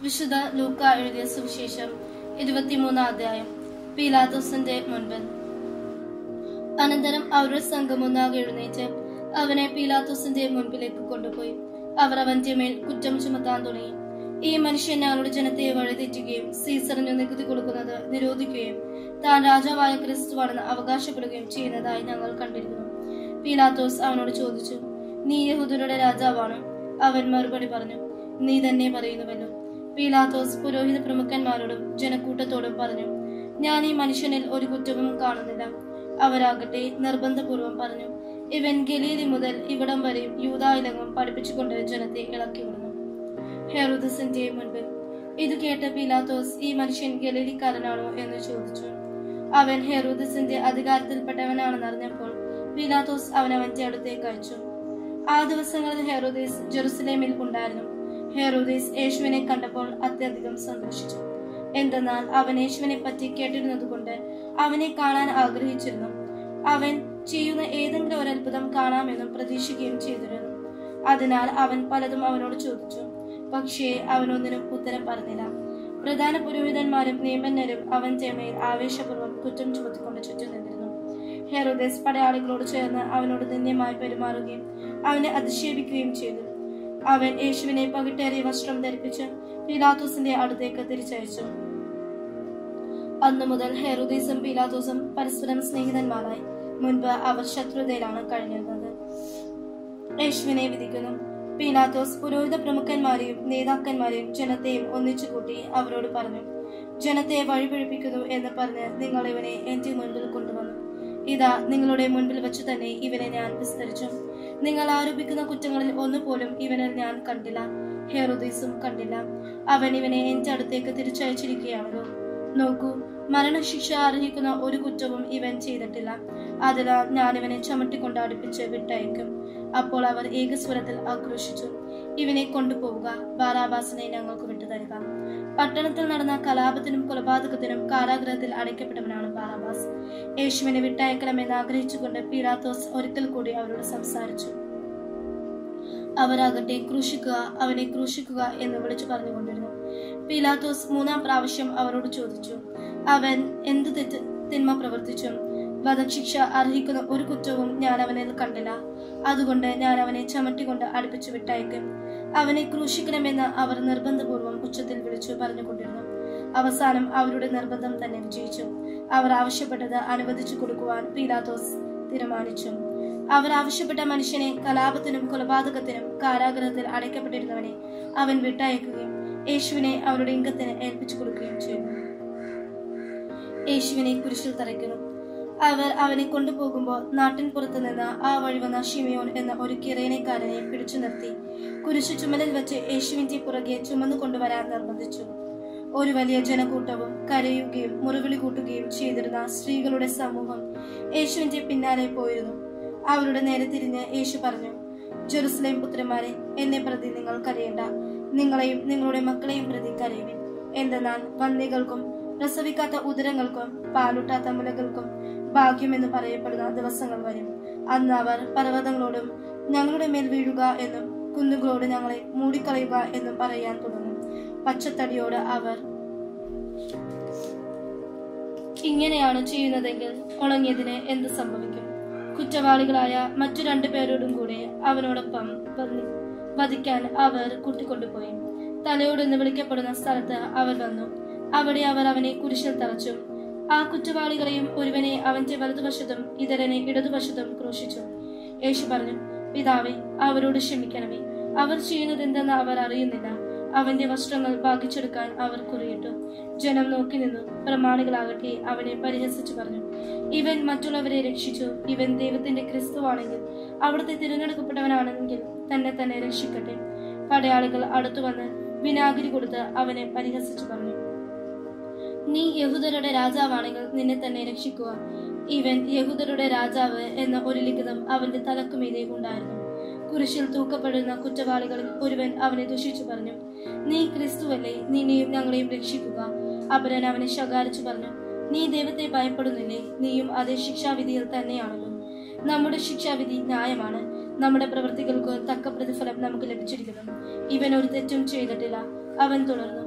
വിശുദ്ധ ലൂക്ക എഴുതിയ സുവിശേഷം ഇരുപത്തിമൂന്നാം അധ്യായം പീലാത്തോസിന്റെ മുൻപിൽ അനന്തരം അവരുടെ സംഘം ഒന്നാകെ എഴുന്നേറ്റ് അവനെ പീലാത്തോസിന്റെ മുൻപിലേക്ക് കൊണ്ടുപോയി അവർ അവന്റെ മേൽ കുറ്റം ചുമത്താൻ തുടങ്ങി ഈ മനുഷ്യൻ ഞങ്ങളുടെ ജനത്തെ വഴിതെറ്റുകയും സീസറിന് നികുതി കൊടുക്കുന്നത് നിരോധിക്കുകയും താൻ രാജാവായ ക്രിസ്തുവാണെന്ന് അവകാശപ്പെടുകയും ചെയ്യുന്നതായി ഞങ്ങൾ കണ്ടിരുന്നു പീലാത്തോസ് അവനോട് ചോദിച്ചു നീ യഹൂദരുടെ രാജാവാണ് അവൻ മറുപടി പറഞ്ഞു നീ തന്നെ പറയുന്നുവല്ലോ പീലാത്തോസ് പുരോഹിത പ്രമുഖന്മാരോടും ജനക്കൂട്ടത്തോടും പറഞ്ഞു ഞാൻ ഈ മനുഷ്യനിൽ ഒരു കുറ്റവും കാണുന്നില്ല അവരാകട്ടെ നിർബന്ധപൂർവം പറഞ്ഞു ഇവൻ ഗലീലി മുതൽ ഇവിടം വരെയും യൂതായിലങ്ങും പഠിപ്പിച്ചുകൊണ്ട് ജനത്തെ ഇളക്കി വിടുന്നു ഹെറുദസിന്റെ മുൻപിൽ ഇത് കേട്ട പീലാത്തോസ് ഈ മനുഷ്യൻ ഗലീലിക്കാരനാണോ എന്ന് ചോദിച്ചു അവൻ ഹെറൂദസിന്റെ അധികാരത്തിൽപ്പെട്ടവനാണെന്ന് അറിഞ്ഞപ്പോൾ പീലാത്തോസ് അവൻ അവന്റെ അടുത്തേക്ക് അയച്ചു ആ ദിവസങ്ങളിൽ ഹെറോദേസ് ജെറുസലേമിൽ ഉണ്ടായിരുന്നു ഹെറോദേസ് യേശുവിനെ കണ്ടപ്പോൾ അത്യധികം സന്തോഷിച്ചു എന്തെന്നാൽ അവൻ യേശുവിനെ പറ്റി കേട്ടിരുന്നതുകൊണ്ട് അവനെ കാണാൻ ആഗ്രഹിച്ചിരുന്നു അവൻ ചെയ്യുന്ന ഏതെങ്കിലും ഒരു അത്ഭുതം കാണാമെന്നും പ്രതീക്ഷിക്കുകയും ചെയ്തിരുന്നു അതിനാൽ അവൻ പലതും അവനോട് ചോദിച്ചു പക്ഷേ അവനൊന്നിനും ഉത്തരം പറഞ്ഞില്ല പ്രധാന പുരോഹിതന്മാരും നിയമജ്ഞരും അവന്റെ മേൽ ആവേശപൂർവ്വം കുറ്റം ചുമത്തിക്കൊണ്ട് ചുറ്റും നിന്നിരുന്നു ഹെറോദേസ് പടയാളികളോട് ചേർന്ന് അവനോട് നിന്ദ്യമായി പെരുമാറുകയും അവനെ അധിക്ഷേപിക്കുകയും ചെയ്തു അവൻ യേശുവിനെ പകിട്ടേറിയ വസ്ത്രം ധരിപ്പിച്ച് പീലാത്തോസിന്റെ അടുത്തേക്ക് തിരിച്ചയച്ചു അന്നു മുതൽ ഹെറോദീസും പീലാത്തോസും പരസ്പരം സ്നേഹിതന്മാരായി മുൻപ് അവർ ശത്രുതയിലാണ് കഴിഞ്ഞിരുന്നത് യേശുവിനെ വിധിക്കുന്നു പീലാത്തോസ് പുരോഹിത പ്രമുഖന്മാരെയും നേതാക്കന്മാരെയും ജനത്തെയും ഒന്നിച്ചു കൂട്ടി അവരോട് പറഞ്ഞു ജനത്തെ വഴിപിഴിപ്പിക്കുന്നു എന്ന് പറഞ്ഞ് നിങ്ങൾ ഇവനെ എന്റെ മുൻപിൽ കൊണ്ടുവന്നു ഇതാ നിങ്ങളുടെ മുൻപിൽ വെച്ച് തന്നെ ഇവനെ ഞാൻ വിസ്തരിച്ചു നിങ്ങൾ ആരോപിക്കുന്ന കുറ്റങ്ങളിൽ ഒന്നുപോലും ഇവനിൽ ഞാൻ കണ്ടില്ല ഹെറുദീസും കണ്ടില്ല അവൻ ഇവനെ എന്റെ അടുത്തേക്ക് തിരിച്ചയച്ചിരിക്കുകയാണല്ലോ നോക്കൂ മരണശിക്ഷ അർഹിക്കുന്ന ഒരു കുറ്റവും ഇവൻ ചെയ്തിട്ടില്ല അതിനാൽ ഞാൻ ഇവനെ ചുമട്ടിക്കൊണ്ട് അടുപ്പിച്ച് വിട്ടയക്കും അപ്പോൾ അവർ ഏകസ്വരത്തിൽ ആക്രോശിച്ചു ഇവനെ കൊണ്ടുപോവുക ബാറാബാസിനെ ഞങ്ങൾക്ക് വിട്ടുതരിക പട്ടണത്തിൽ നടന്ന കലാപത്തിനും കൊലപാതകത്തിനും കാരാഗ്രഹത്തിൽ അടയ്ക്കപ്പെട്ടവനാണ് ബാറാബാസ് യേശുവിനെ വിട്ടയക്കണമെന്ന് ആഗ്രഹിച്ചുകൊണ്ട് പീലാത്തോസ് ഒരിക്കൽ കൂടി അവരോട് സംസാരിച്ചു അവരാകട്ടെ ക്രൂശിക്കുക അവനെ ക്രൂശിക്കുക എന്ന് വിളിച്ചു പറഞ്ഞുകൊണ്ടിരുന്നു പീലാത്തോസ് മൂന്നാം പ്രാവശ്യം അവരോട് ചോദിച്ചു അവൻ എന്തു തെറ്റ് തിന്മ പ്രവർത്തിച്ചു വധശിക്ഷ അർഹിക്കുന്ന ഒരു കുറ്റവും ഞാൻ അവനിൽ കണ്ടില്ല അതുകൊണ്ട് ഞാൻ അവനെ ചമട്ടിക്കൊണ്ട് അടുപ്പിച്ചു വിട്ടയക്കും അവനെ ക്രൂശിക്കണമെന്ന് അവർ നിർബന്ധപൂർവ്വം ഉച്ചത്തിൽ വിളിച്ചു പറഞ്ഞുകൊണ്ടിരുന്നു അവസാനം അവരുടെ നിർബന്ധം തന്നെ വിജയിച്ചു അവർ ആവശ്യപ്പെട്ടത് അനുവദിച്ചു കൊടുക്കുവാൻ പീലാത്തോസ് തീരുമാനിച്ചു അവർ ആവശ്യപ്പെട്ട മനുഷ്യനെ കലാപത്തിനും കൊലപാതകത്തിനും കാരാഗ്രഹത്തിൽ അടയ്ക്കപ്പെട്ടിരുന്നവനെ അവൻ വിട്ടയക്കുകയും യേശുവിനെ അവരുടെ ഇംഗത്തിന് ഏൽപ്പിച്ചു കൊടുക്കുകയും ചെയ്തു യേശുവിനെ കുരിശിൽ തറയ്ക്കുന്നു അവർ അവനെ കൊണ്ടുപോകുമ്പോൾ നാട്ടിൻ പുറത്തു നിന്ന് ആ വഴി വന്ന ഷിമിയോൻ എന്ന ഒരു കിറേനക്കാരനെ പിടിച്ചു നിർത്തി കുരിശു ചുമലിൽ വെച്ച് യേശുവിന്റെ പുറകെ ചുമന്നു കൊണ്ടുവരാൻ നിർബന്ധിച്ചു ഒരു വലിയ ജനക്കൂട്ടവും കരയുകയും മുറിവിളി കൂട്ടുകയും ചെയ്തിരുന്ന സ്ത്രീകളുടെ സമൂഹം യേശുവിന്റെ പിന്നാലെ പോയിരുന്നു അവരുടെ നേരെ തിരിഞ്ഞ് യേശു പറഞ്ഞു ജെറുസലേം പുത്രന്മാരെ എന്നെ പ്രതി നിങ്ങൾ കരയേണ്ട നിങ്ങളെയും നിങ്ങളുടെ മക്കളെയും പ്രതി കരയുവിൻ എന്തെന്നാൽ വന്ദികൾക്കും പ്രസവിക്കാത്ത ഉദരങ്ങൾക്കും പാലൂട്ടാത്ത മുലകൾക്കും ഭാഗ്യമെന്ന് പറയപ്പെടുന്ന ദിവസങ്ങൾ വരും അന്ന് അവർ പർവ്വതങ്ങളോടും ഞങ്ങളുടെ മേൽ വീഴുക എന്നും കുന്നുകളോട് ഞങ്ങളെ മൂടിക്കളയുക എന്നും പറയാൻ തുടങ്ങും പച്ചത്തടിയോട് അവർ ഇങ്ങനെയാണ് ചെയ്യുന്നതെങ്കിൽ ഉണങ്ങിയതിന് എന്ത് സംഭവിക്കും കുറ്റവാളികളായ മറ്റു രണ്ടു പേരോടും കൂടെ അവനോടൊപ്പം വന്നി- വധിക്കാൻ അവർ കൂട്ടിക്കൊണ്ടുപോയി തലയോടെന്ന് വിളിക്കപ്പെടുന്ന സ്ഥലത്ത് അവർ വന്നു അവിടെ അവർ അവനെ കുരിശിൽ തറച്ചു ആ കുറ്റവാളികളെയും ഒരുവനെ അവന്റെ വലതുവശത്തും ഇതരനെ ഇടതുവശത്തും ക്രൂശിച്ചു യേശു പറഞ്ഞു പിതാവേ അവരോട് ക്ഷമിക്കണമേ അവർ ചെയ്യുന്നത് എന്തെന്ന് അവർ അറിയുന്നില്ല അവന്റെ വസ്ത്രങ്ങൾ ഭാഗിച്ചെടുക്കാൻ അവർ കുറിയിട്ടു ജനം നോക്കി നിന്നു പ്രമാണികളാകട്ടെ അവനെ പരിഹസിച്ചു പറഞ്ഞു ഇവൻ മറ്റുള്ളവരെ രക്ഷിച്ചു ഇവൻ ദൈവത്തിന്റെ ക്രിസ്തുവാണെങ്കിൽ അവിടുത്തെ തിരഞ്ഞെടുക്കപ്പെട്ടവനാണെങ്കിൽ തന്നെ തന്നെ രക്ഷിക്കട്ടെ പടയാളികൾ അടുത്തു വന്ന് വിനാഗിരി കൊടുത്ത് അവനെ പരിഹസിച്ചു പറഞ്ഞു നീ യഹൂദരുടെ രാജാവാണെങ്കിൽ നിന്നെ തന്നെ രക്ഷിക്കുക ഇവൻ യഹൂദരുടെ രാജാവ് എന്ന ഒരു ലിഖിതം അവന്റെ തലക്കുമീതെ ഉണ്ടായിരുന്നു കുരിശിൽ തൂക്കപ്പെടുന്ന കുറ്റവാളികളിൽ ഒരുവൻ അവനെ ദുഷിച്ചു പറഞ്ഞു നീ ക്രിസ്തുവല്ലേ നിന്നെയും ഞങ്ങളെയും രക്ഷിക്കുക അപരൻ അവനെ ശകാരിച്ചു പറഞ്ഞു നീ ദൈവത്തെ ഭയപ്പെടുന്നില്ലേ നീയും അതേ ശിക്ഷാവിധിയിൽ തന്നെയാണല്ലോ നമ്മുടെ ശിക്ഷാവിധി ന്യായമാണ് നമ്മുടെ പ്രവൃത്തികൾക്ക് തക്ക പ്രതിഫലം നമുക്ക് ലഭിച്ചിരിക്കുന്നു ഇവൻ ഒരു തെറ്റും ചെയ്തിട്ടില്ല അവൻ തുടർന്നു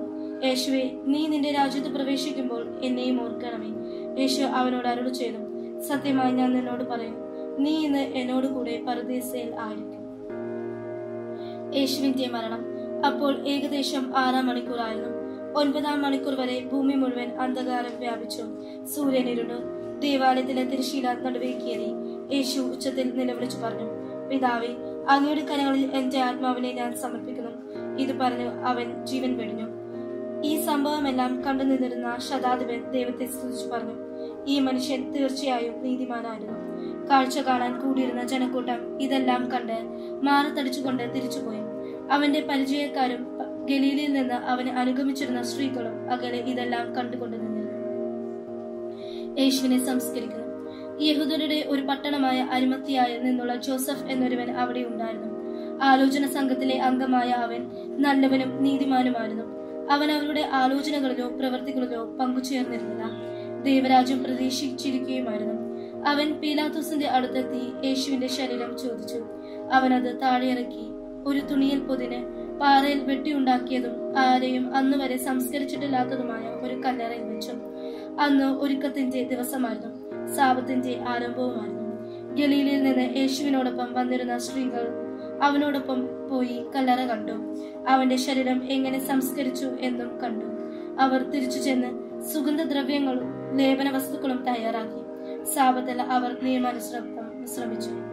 യേശുവെ നീ നിന്റെ രാജ്യത്ത് പ്രവേശിക്കുമ്പോൾ എന്നെയും ഓർക്കണമേ യേശു അവനോട് അരുളി ചെയ്തു സത്യമായി ഞാൻ നിന്നോട് പറയും നീ ഇന്ന് എന്നോട് കൂടെ പരദേശയിൽ ആയിരിക്കും യേശുവിന്റെ മരണം അപ്പോൾ ഏകദേശം ആറാം മണിക്കൂറായിരുന്നു ഒൻപതാം മണിക്കൂർ വരെ ഭൂമി മുഴുവൻ അന്ധകാരം വ്യാപിച്ചു സൂര്യൻ ഇരുണ്ടു ദേവാലയത്തിലെ തിരശീല നടുവേക്കേറി യേശു ഉച്ചത്തിൽ നിലവിളിച്ചു പറഞ്ഞു പിതാവേ അങ്ങയുടെ കരങ്ങളിൽ എന്റെ ആത്മാവിനെ ഞാൻ സമർപ്പിക്കുന്നു ഇത് പറഞ്ഞു അവൻ ജീവൻ വെടിഞ്ഞു ഈ സംഭവമെല്ലാം കണ്ടു നിന്നിരുന്ന ശതാധിപൻ ദൈവത്തെ സ്തുതിച്ചു പറഞ്ഞു ഈ മനുഷ്യൻ തീർച്ചയായും നീതിമാനായിരുന്നു കാഴ്ച കാണാൻ കൂടിയിരുന്ന ജനക്കൂട്ടം ഇതെല്ലാം കണ്ട് മാറത്തടിച്ചുകൊണ്ട് തിരിച്ചുപോയി അവന്റെ പരിചയക്കാരും ഗലീലയിൽ നിന്ന് അവനെ അനുഗമിച്ചിരുന്ന സ്ത്രീകളും അകലെ ഇതെല്ലാം കണ്ടുകൊണ്ട് നിന്നിരുന്നു യേശുവിനെ സംസ്കരിക്കുന്നു യഹൂദരുടെ ഒരു പട്ടണമായ അരിമത്തിയായ നിന്നുള്ള ജോസഫ് എന്നൊരുവൻ അവിടെ ഉണ്ടായിരുന്നു ആലോചന സംഘത്തിലെ അംഗമായ അവൻ നല്ലവനും നീതിമാനുമായിരുന്നു അവൻ അവരുടെ ആലോചനകളിലോ പ്രവൃത്തികളിലോ പങ്കുചേർന്നിരുന്നില്ല ദൈവരാജ്യം പ്രതീക്ഷിച്ചിരിക്കുകയുമായിരുന്നു അവൻ പീലാത്തോസിന്റെ അടുത്തെത്തി യേശുവിന്റെ ശരീരം ചോദിച്ചു അവനത് താഴെയിറക്കി ഒരു തുണിയിൽ പൊതിന് പാറയിൽ വെട്ടിയുണ്ടാക്കിയതും ആരെയും അന്നുവരെ സംസ്കരിച്ചിട്ടില്ലാത്തതുമായ ഒരു കല്ലറയിൽ വെച്ചു അന്ന് ഒരുക്കത്തിന്റെ ദിവസമായിരുന്നു സാപത്തിന്റെ ആരംഭവുമായിരുന്നു ഗലീലയിൽ നിന്ന് യേശുവിനോടൊപ്പം വന്നിരുന്ന സ്ത്രീകൾ അവനോടൊപ്പം പോയി കല്ലറ കണ്ടു അവന്റെ ശരീരം എങ്ങനെ സംസ്കരിച്ചു എന്നും കണ്ടു അവർ തിരിച്ചു ചെന്ന് സുഗന്ധദ്രവ്യങ്ങളും ലേപന വസ്തുക്കളും തയ്യാറാക്കി സാപത്തിൽ അവർ നിയമാനുസൃതം ശ്രമിച്ചു